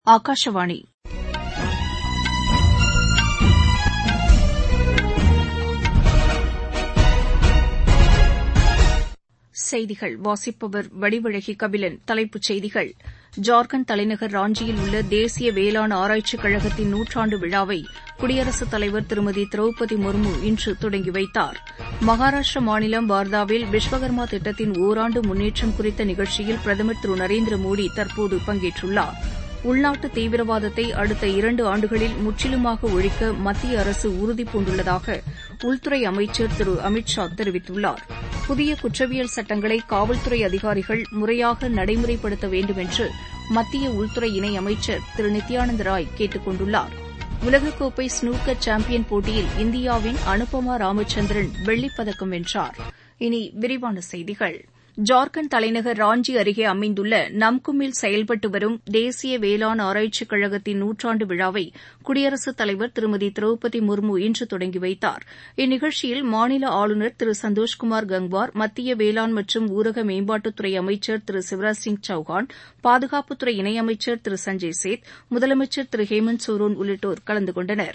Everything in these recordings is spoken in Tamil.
ஆகாஷவாணி செய்திகள் வாசிப்பவர் வடிவழகி கபிலன் தலைப்புச் செய்திகள் ஜார்க்கண்ட் தலைநகர் ராஞ்சியில் உள்ள தேசிய வேளாண் ஆராய்ச்சிக் கழகத்தின் நூற்றாண்டு விழாவை குடியரசுத் தலைவர் திருமதி திரௌபதி முர்மு இன்று தொடங்கி வைத்தார் மகாராஷ்டிர மாநிலம் வார்தாவில் விஸ்வகர்மா திட்டத்தின் ஒராண்டு முன்னேற்றம் குறித்த நிகழ்ச்சியில் பிரதமர் திரு நரேந்திர மோடி தற்போது பங்கேற்றுள்ளார் உள்நாட்டு தீவிரவாதத்தை அடுத்த இரண்டு ஆண்டுகளில் முற்றிலுமாக ஒழிக்க மத்திய அரசு உறுதிபூண்டுள்ளதாக உள்துறை அமைச்சர் திரு அமித் ஷா தெரிவித்துள்ளார் புதிய குற்றவியல் சட்டங்களை காவல்துறை அதிகாரிகள் முறையாக நடைமுறைப்படுத்த வேண்டும் என்று மத்திய உள்துறை இணையமைச்சர் திரு நித்யானந்த ராய் கேட்டுக் கொண்டுள்ளார் உலகக்கோப்பை ஸ்னூக்கர் சாம்பியன் போட்டியில் இந்தியாவின் அனுபமா ராமச்சந்திரன் வெள்ளிப்பதக்கம் வென்றார் இனி விரிவான செய்திகள் ஜார்க்கண்ட் தலைநகர் ராஞ்சி அருகே அமைந்துள்ள நம்குமில் செயல்பட்டு வரும் தேசிய வேளாண் ஆராய்ச்சிக் கழகத்தின் நூற்றாண்டு விழாவை குடியரசுத் தலைவர் திருமதி திரௌபதி முர்மு இன்று தொடங்கி வைத்தார் இந்நிகழ்ச்சியில் மாநில ஆளுநர் திரு சந்தோஷ்குமார் கங்வார் மத்திய வேளாண் மற்றும் ஊரக மேம்பாட்டுத்துறை அமைச்சர் திரு சிவராஜ் சிங் சௌஹான் பாதுகாப்புத்துறை இணையமைச்சர் திரு சஞ்சய் சேத் முதலமைச்சர் திரு ஹேமந்த் சோரன் உள்ளிட்டோர் கலந்து கொண்டனா்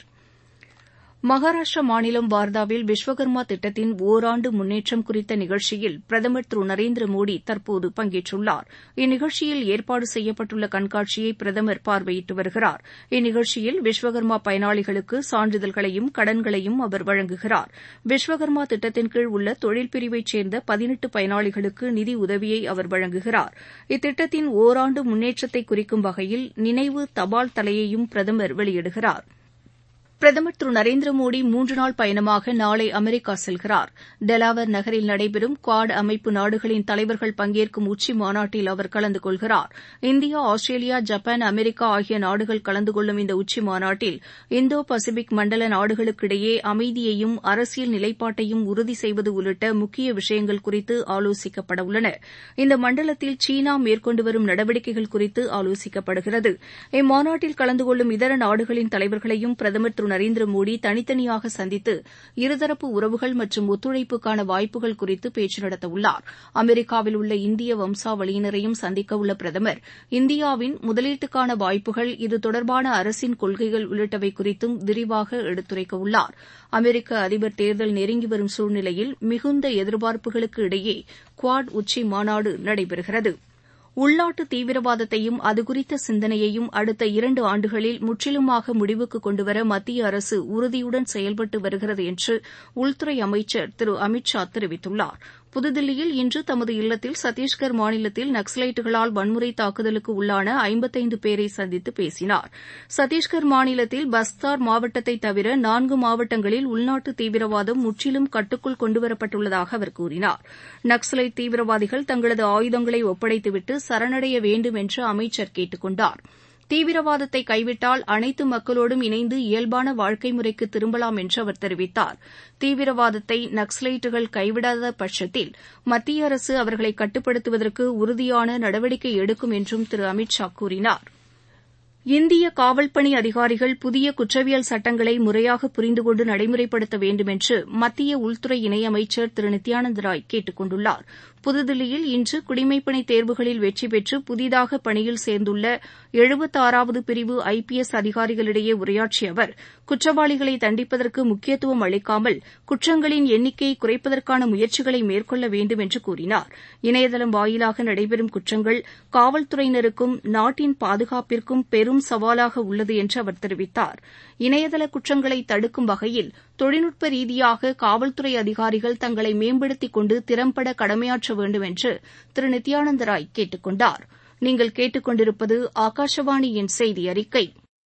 மகாராஷ்டிரா மாநிலம் வார்தாவில் விஸ்வகர்மா திட்டத்தின் ஒராண்டு முன்னேற்றம் குறித்த நிகழ்ச்சியில் பிரதமர் திரு நரேந்திர மோடி தற்போது பங்கேற்றுள்ளார் இந்நிகழ்ச்சியில் ஏற்பாடு செய்யப்பட்டுள்ள கண்காட்சியை பிரதமர் பார்வையிட்டு வருகிறார் இந்நிகழ்ச்சியில் விஸ்வகர்மா பயனாளிகளுக்கு சான்றிதழ்களையும் கடன்களையும் அவர் வழங்குகிறார் விஸ்வகர்மா திட்டத்தின் கீழ் உள்ள தொழில் பிரிவைச் சேர்ந்த பதினெட்டு பயனாளிகளுக்கு நிதி உதவியை அவர் வழங்குகிறார் இத்திட்டத்தின் ஒராண்டு முன்னேற்றத்தை குறிக்கும் வகையில் நினைவு தபால் தலையையும் பிரதமர் வெளியிடுகிறார் பிரதமர் திரு நரேந்திர மோடி மூன்று நாள் பயணமாக நாளை அமெரிக்கா செல்கிறார் டெலாவர் நகரில் நடைபெறும் குவாட் அமைப்பு நாடுகளின் தலைவர்கள் பங்கேற்கும் உச்சி மாநாட்டில் அவர் கலந்து கொள்கிறார் இந்தியா ஆஸ்திரேலியா ஜப்பான் அமெரிக்கா ஆகிய நாடுகள் கலந்து கொள்ளும் இந்த உச்சி மாநாட்டில் இந்தோ பசிபிக் மண்டல நாடுகளுக்கிடையே அமைதியையும் அரசியல் நிலைப்பாட்டையும் உறுதி செய்வது உள்ளிட்ட முக்கிய விஷயங்கள் குறித்து ஆலோசிக்கப்பட உள்ளன இந்த மண்டலத்தில் சீனா மேற்கொண்டு வரும் நடவடிக்கைகள் குறித்து ஆலோசிக்கப்படுகிறது இம்மாநாட்டில் கலந்து கொள்ளும் இதர நாடுகளின் தலைவர்களையும் பிரதமர் திரு நரேந்திர மோடி தனித்தனியாக சந்தித்து இருதரப்பு உறவுகள் மற்றும் ஒத்துழைப்புக்கான வாய்ப்புகள் குறித்து பேச்சு நடத்தவுள்ளார் அமெரிக்காவில் உள்ள இந்திய வம்சாவளியினரையும் சந்திக்கவுள்ள பிரதமர் இந்தியாவின் முதலீட்டுக்கான வாய்ப்புகள் இது தொடர்பான அரசின் கொள்கைகள் உள்ளிட்டவை குறித்தும் விரிவாக எடுத்துரைக்கவுள்ளார் அமெரிக்க அதிபர் தேர்தல் நெருங்கி வரும் சூழ்நிலையில் மிகுந்த எதிர்பார்ப்புகளுக்கு இடையே குவாட் உச்சி மாநாடு நடைபெறுகிறது உள்நாட்டு தீவிரவாதத்தையும் அதுகுறித்த சிந்தனையையும் அடுத்த இரண்டு ஆண்டுகளில் முற்றிலுமாக முடிவுக்கு கொண்டுவர மத்திய அரசு உறுதியுடன் செயல்பட்டு வருகிறது என்று உள்துறை அமைச்சர் திரு அமித் ஷா தெரிவித்துள்ளார் புதுதில்லியில் இன்று தமது இல்லத்தில் சத்தீஸ்கர் மாநிலத்தில் நக்ஸலைட்டுகளால் வன்முறை தாக்குதலுக்கு உள்ளான ஐம்பத்தைந்து பேரை சந்தித்து பேசினார் சத்தீஸ்கர் மாநிலத்தில் பஸ்தார் மாவட்டத்தை தவிர நான்கு மாவட்டங்களில் உள்நாட்டு தீவிரவாதம் முற்றிலும் கட்டுக்குள் கொண்டுவரப்பட்டுள்ளதாக அவர் கூறினார் நக்ஸலைட் தீவிரவாதிகள் தங்களது ஆயுதங்களை ஒப்படைத்துவிட்டு சரணடைய வேண்டும் என்று அமைச்சர் கேட்டுக் கொண்டாா் தீவிரவாதத்தை கைவிட்டால் அனைத்து மக்களோடும் இணைந்து இயல்பான வாழ்க்கை முறைக்கு திரும்பலாம் என்று அவர் தெரிவித்தார் தீவிரவாதத்தை நக்ஸலைட்டுகள் கைவிடாத பட்சத்தில் மத்திய அரசு அவர்களை கட்டுப்படுத்துவதற்கு உறுதியான நடவடிக்கை எடுக்கும் என்றும் திரு அமித் ஷா கூறினார் இந்திய காவல்பணி அதிகாரிகள் புதிய குற்றவியல் சட்டங்களை முறையாக புரிந்துகொண்டு நடைமுறைப்படுத்த வேண்டும் என்று மத்திய உள்துறை இணையமைச்சர் திரு நித்யானந்த ராய் கேட்டுக் கொண்டுள்ளார் புதுதில்லியில் இன்று குடிமைப்பணி தேர்வுகளில் வெற்றி பெற்று புதிதாக பணியில் சேர்ந்துள்ள எழுபத்தாறாவது பிரிவு ஐ பி எஸ் அதிகாரிகளிடையே உரையாற்றிய அவர் குற்றவாளிகளை தண்டிப்பதற்கு முக்கியத்துவம் அளிக்காமல் குற்றங்களின் எண்ணிக்கையை குறைப்பதற்கான முயற்சிகளை மேற்கொள்ள வேண்டும் என்று கூறினார் இணையதளம் வாயிலாக நடைபெறும் குற்றங்கள் காவல்துறையினருக்கும் நாட்டின் பாதுகாப்பிற்கும் பெரும் சவாலாக உள்ளது என்று அவர் தெரிவித்தார் இணையதள குற்றங்களை தடுக்கும் வகையில் தொழில்நுட்ப ரீதியாக காவல்துறை அதிகாரிகள் தங்களை மேம்படுத்திக் கொண்டு திறம்பட கடமையாற்ற வேண்டும் என்று திரு நித்யானந்த ராய் கேட்டுக் கொண்டார் நீங்கள் கேட்டுக் கொண்டிருப்பது ஆகாஷவாணியின் செய்தி அறிக்கை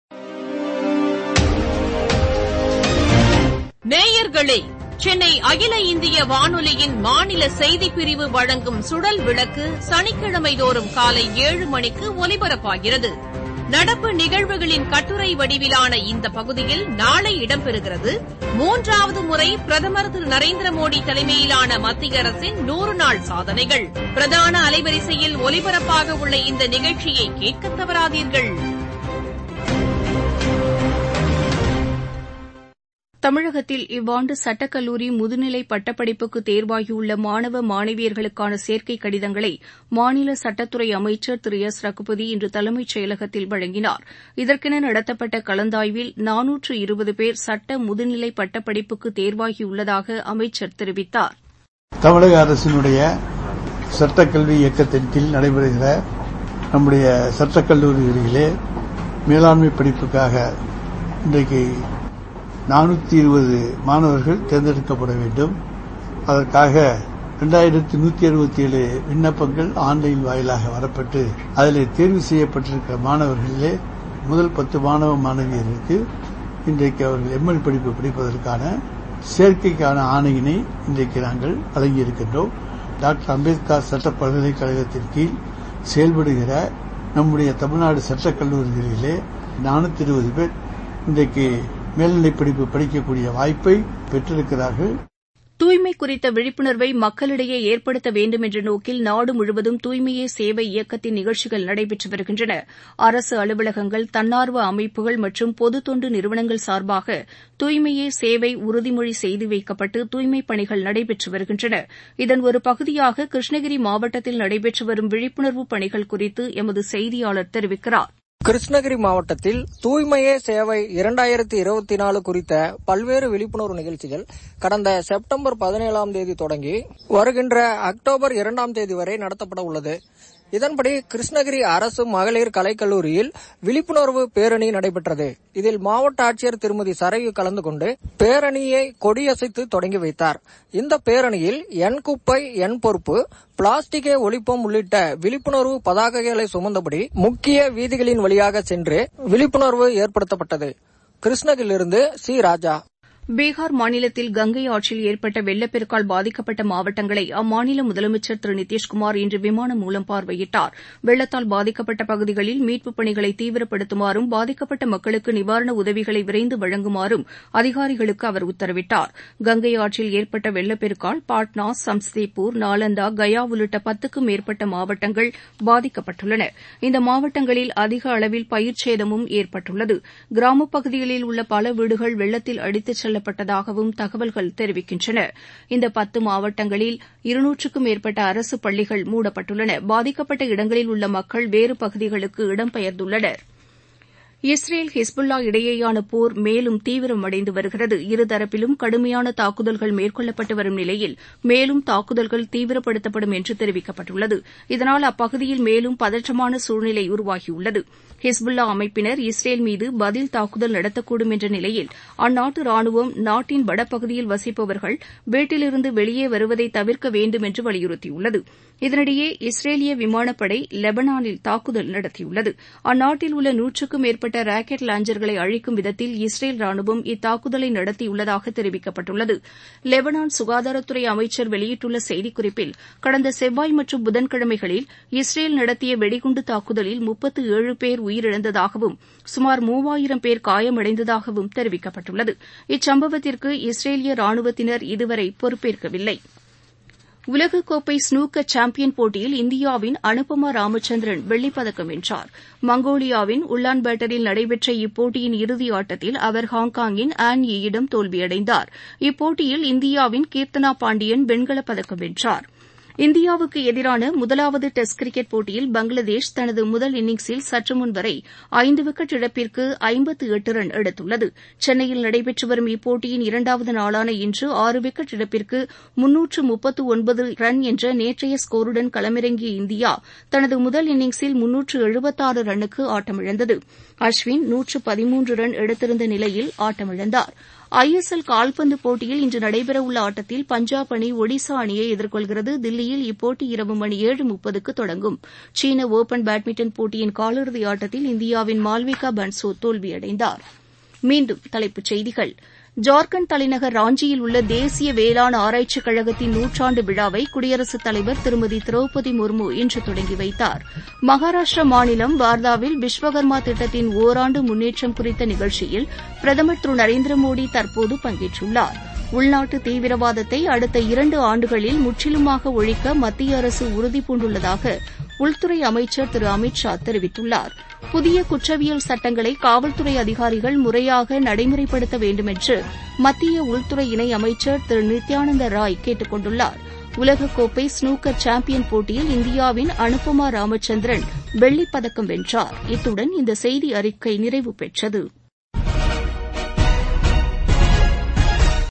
நேயர்களே சென்னை அகில இந்திய வானொலியின் மாநில செய்திப் பிரிவு வழங்கும் சுடல் விளக்கு சனிக்கிழமை தோறும் காலை ஏழு மணிக்கு ஒலிபரப்பாகிறது நடப்பு நிகழ்வுகளின் கட்டுரை வடிவிலான இந்த பகுதியில் நாளை இடம்பெறுகிறது மூன்றாவது முறை பிரதமர் திரு நரேந்திர மோடி தலைமையிலான மத்திய அரசின் நூறு நாள் சாதனைகள் பிரதான அலைவரிசையில் ஒலிபரப்பாக உள்ள இந்த நிகழ்ச்சியை கேட்க தவறாதீர்கள் தமிழகத்தில் இவ்வாண்டு சட்டக்கல்லூரி முதுநிலை பட்டப்படிப்புக்கு தேர்வாகியுள்ள மாணவ மாணவியர்களுக்கான சேர்க்கை கடிதங்களை மாநில சட்டத்துறை அமைச்சர் திரு எஸ் ரகுபதி இன்று தலைமைச் செயலகத்தில் வழங்கினார் இதற்கென நடத்தப்பட்ட கலந்தாய்வில் நானூற்று இருபது பேர் சட்ட முதுநிலை பட்டப்படிப்புக்கு தேர்வாகியுள்ளதாக அமைச்சர் தெரிவித்தார் தமிழக அரசினுடைய சட்டக்கல்வி இயக்கத்தின் கீழ் நடைபெறுகிற நம்முடைய சட்டக் கல்லூரிகளிலே மேலாண்மை படிப்புக்காக இன்றைக்கு நானூற்றி இருபது மாணவர்கள் தேர்ந்தெடுக்கப்பட வேண்டும் அதற்காக இரண்டாயிரத்தி நூற்றி அறுபத்தி ஏழு விண்ணப்பங்கள் ஆன்லைன் வாயிலாக வரப்பட்டு அதில் தேர்வு செய்யப்பட்டிருக்கிற மாணவர்களிலே முதல் பத்து மாணவ மாணவியருக்கு இன்றைக்கு அவர்கள் எம்எல் படிப்பு படிப்பதற்கான சேர்க்கைக்கான ஆணையினை இன்றைக்கு நாங்கள் வழங்கியிருக்கின்றோம் டாக்டர் அம்பேத்கர் சட்ட பல்கலைக்கழகத்தின் கீழ் செயல்படுகிற நம்முடைய தமிழ்நாடு சட்டக் கல்லூரிகளிலே நானூற்றி இருபது பேர் இன்றைக்கு மேல்நிலைப் படிப்பு படிக்கக்கூடிய வாய்ப்பை பெற்றிருக்கிறார்கள் தூய்மை குறித்த விழிப்புணர்வை மக்களிடையே ஏற்படுத்த வேண்டும் என்ற நோக்கில் நாடு முழுவதும் தூய்மையே சேவை இயக்கத்தின் நிகழ்ச்சிகள் நடைபெற்று வருகின்றன அரசு அலுவலகங்கள் தன்னார்வ அமைப்புகள் மற்றும் பொது தொண்டு நிறுவனங்கள் சார்பாக தூய்மையே சேவை உறுதிமொழி செய்து வைக்கப்பட்டு தூய்மைப் பணிகள் நடைபெற்று வருகின்றன இதன் ஒரு பகுதியாக கிருஷ்ணகிரி மாவட்டத்தில் நடைபெற்று வரும் விழிப்புணர்வு பணிகள் குறித்து எமது செய்தியாளர் தெரிவிக்கிறார் கிருஷ்ணகிரி மாவட்டத்தில் தூய்மையே சேவை இரண்டாயிரத்தி இருபத்தி நாலு குறித்த பல்வேறு விழிப்புணர்வு நிகழ்ச்சிகள் கடந்த செப்டம்பர் பதினேழாம் தேதி தொடங்கி வருகின்ற அக்டோபர் இரண்டாம் தேதி வரை நடத்தப்பட உள்ளது இதன்படி கிருஷ்ணகிரி அரசு மகளிர் கலைக்கல்லூரியில் விழிப்புணர்வு பேரணி நடைபெற்றது இதில் மாவட்ட ஆட்சியர் திருமதி சரையு கலந்து கொண்டு பேரணியை கொடியசைத்து தொடங்கி வைத்தார் இந்த பேரணியில் என் குப்பை என் பொறுப்பு பிளாஸ்டிக்கே ஒழிப்போம் உள்ளிட்ட விழிப்புணர்வு பதாகைகளை சுமந்தபடி முக்கிய வீதிகளின் வழியாக சென்று விழிப்புணர்வு ஏற்படுத்தப்பட்டது கிருஷ்ணகிரியிலிருந்து சி ராஜா பீகார் மாநிலத்தில் கங்கை ஆற்றில் ஏற்பட்ட வெள்ளப்பெருக்கால் பாதிக்கப்பட்ட மாவட்டங்களை அம்மாநில முதலமைச்சர் திரு நிதிஷ்குமார் இன்று விமானம் மூலம் பார்வையிட்டார் வெள்ளத்தால் பாதிக்கப்பட்ட பகுதிகளில் மீட்புப் பணிகளை தீவிரப்படுத்துமாறும் பாதிக்கப்பட்ட மக்களுக்கு நிவாரண உதவிகளை விரைந்து வழங்குமாறும் அதிகாரிகளுக்கு அவர் உத்தரவிட்டார் கங்கை ஆற்றில் ஏற்பட்ட வெள்ளப்பெருக்கால் பாட்னா சம்ஸ்தேபூர் நாலந்தா கயா உள்ளிட்ட பத்துக்கும் மேற்பட்ட மாவட்டங்கள் பாதிக்கப்பட்டுள்ளன இந்த மாவட்டங்களில் அதிக அளவில் பயிர் சேதமும் ஏற்பட்டுள்ளது கிராமப் பகுதிகளில் உள்ள பல வீடுகள் வெள்ளத்தில் அடித்துச் செல்ல செல்லப்பட்டதாகவும் தகவல்கள் தெரிவிக்கின்றன இந்த பத்து மாவட்டங்களில் இருநூற்றுக்கும் மேற்பட்ட அரசு பள்ளிகள் மூடப்பட்டுள்ளன பாதிக்கப்பட்ட இடங்களில் உள்ள மக்கள் வேறு பகுதிகளுக்கு இடம்பெயர்ந்துள்ளனா் இஸ்ரேல் ஹிஸ்புல்லா இடையேயான போர் மேலும் தீவிரமடைந்து வருகிறது இருதரப்பிலும் கடுமையான தாக்குதல்கள் மேற்கொள்ளப்பட்டு வரும் நிலையில் மேலும் தாக்குதல்கள் தீவிரப்படுத்தப்படும் என்று தெரிவிக்கப்பட்டுள்ளது இதனால் அப்பகுதியில் மேலும் பதற்றமான சூழ்நிலை உருவாகியுள்ளது ஹிஸ்புல்லா அமைப்பினர் இஸ்ரேல் மீது பதில் தாக்குதல் நடத்தக்கூடும் என்ற நிலையில் அந்நாட்டு ராணுவம் நாட்டின் வடபகுதியில் வசிப்பவர்கள் வீட்டிலிருந்து வெளியே வருவதை தவிர்க்க வேண்டும் என்று வலியுறுத்தியுள்ளது இதனிடையே இஸ்ரேலிய விமானப்படை லெபனானில் தாக்குதல் நடத்தியுள்ளது அந்நாட்டில் உள்ள நூற்றுக்கும் மேற்பட்ட ராக்கெட் லாஞ்சர்களை அழிக்கும் விதத்தில் இஸ்ரேல் ராணுவம் இத்தாக்குதலை நடத்தியுள்ளதாக தெரிவிக்கப்பட்டுள்ளது லெபனான் சுகாதாரத்துறை அமைச்சர் வெளியிட்டுள்ள செய்திக்குறிப்பில் கடந்த செவ்வாய் மற்றும் புதன்கிழமைகளில் இஸ்ரேல் நடத்திய வெடிகுண்டு தாக்குதலில் முப்பத்து ஏழு பேர் உயிரிழந்ததாகவும் சுமார் மூவாயிரம் பேர் காயமடைந்ததாகவும் தெரிவிக்கப்பட்டுள்ளது இச்சம்பவத்திற்கு இஸ்ரேலிய ராணுவத்தினர் இதுவரை பொறுப்பேற்கவில்லை உலகக்கோப்பை ஸ்னூக்கர் சாம்பியன் போட்டியில் இந்தியாவின் அனுபமா ராமச்சந்திரன் வெள்ளிப்பதக்கம் வென்றார் மங்கோலியாவின் உல்லான்பேட்டரில் நடைபெற்ற இப்போட்டியின் இறுதி ஆட்டத்தில் அவர் ஹாங்காங்கின் ஆன் ஈயிடம் தோல்வியடைந்தார் இப்போட்டியில் இந்தியாவின் கீர்த்தனா பாண்டியன் வெண்கலப் பதக்கம் வென்றார் இந்தியாவுக்கு எதிரான முதலாவது டெஸ்ட் கிரிக்கெட் போட்டியில் பங்களாதேஷ் தனது முதல் இன்னிங்ஸில் சற்றுமுன் வரை ஐந்து விக்கெட் இழப்பிற்கு ஐம்பத்து எட்டு ரன் எடுத்துள்ளது சென்னையில் நடைபெற்று வரும் இப்போட்டியின் இரண்டாவது நாளான இன்று ஆறு விக்கெட் இழப்பிற்கு முன்னூற்று முப்பத்து ஒன்பது ரன் என்ற நேற்றைய ஸ்கோருடன் களமிறங்கிய இந்தியா தனது முதல் இன்னிங்ஸில் முன்னூற்று எழுபத்தாறு ரன்னுக்கு ஆட்டமிழந்தது அஸ்வின் நூற்று பதிமூன்று ரன் எடுத்திருந்த நிலையில் ஆட்டமிழந்தார் ஐ எஸ் எல் கால்பந்து போட்டியில் இன்று நடைபெறவுள்ள ஆட்டத்தில் பஞ்சாப் அணி ஒடிசா அணியை எதிர்கொள்கிறது தில்லியில் இப்போட்டி இரவு மணி ஏழு முப்பதுக்கு தொடங்கும் சீன ஒபன் பேட்மிண்டன் போட்டியின் காலிறுதி ஆட்டத்தில் இந்தியாவின் மால்விகா பன்சோ தோல்வியடைந்தார் மீண்டும் தலைப்புச் செய்திகள் ஜார்க்கண்ட் தலைநகர் ராஞ்சியில் உள்ள தேசிய வேளாண் ஆராய்ச்சிக் கழகத்தின் நூற்றாண்டு விழாவை குடியரசுத் தலைவர் திருமதி திரௌபதி முர்மு இன்று தொடங்கி வைத்தார் மகாராஷ்டிரா மாநிலம் வார்தாவில் விஸ்வகர்மா திட்டத்தின் ஒராண்டு முன்னேற்றம் குறித்த நிகழ்ச்சியில் பிரதமர் திரு நரேந்திர மோடி தற்போது பங்கேற்றுள்ளார் உள்நாட்டு தீவிரவாதத்தை அடுத்த இரண்டு ஆண்டுகளில் முற்றிலுமாக ஒழிக்க மத்திய அரசு உறுதிபூண்டுள்ளதாக உள்துறை அமைச்சர் திரு அமித் ஷா தெரிவித்துள்ளார் புதிய குற்றவியல் சட்டங்களை காவல்துறை அதிகாரிகள் முறையாக நடைமுறைப்படுத்த வேண்டும் என்று மத்திய உள்துறை இணை அமைச்சர் திரு நித்யானந்த ராய் கேட்டுக் கொண்டுள்ளார் உலகக்கோப்பை ஸ்னூக்கர் சாம்பியன் போட்டியில் இந்தியாவின் அனுபமா ராமச்சந்திரன் வெள்ளிப்பதக்கம் வென்றார் இத்துடன் இந்த செய்தி அறிக்கை நிறைவு பெற்றது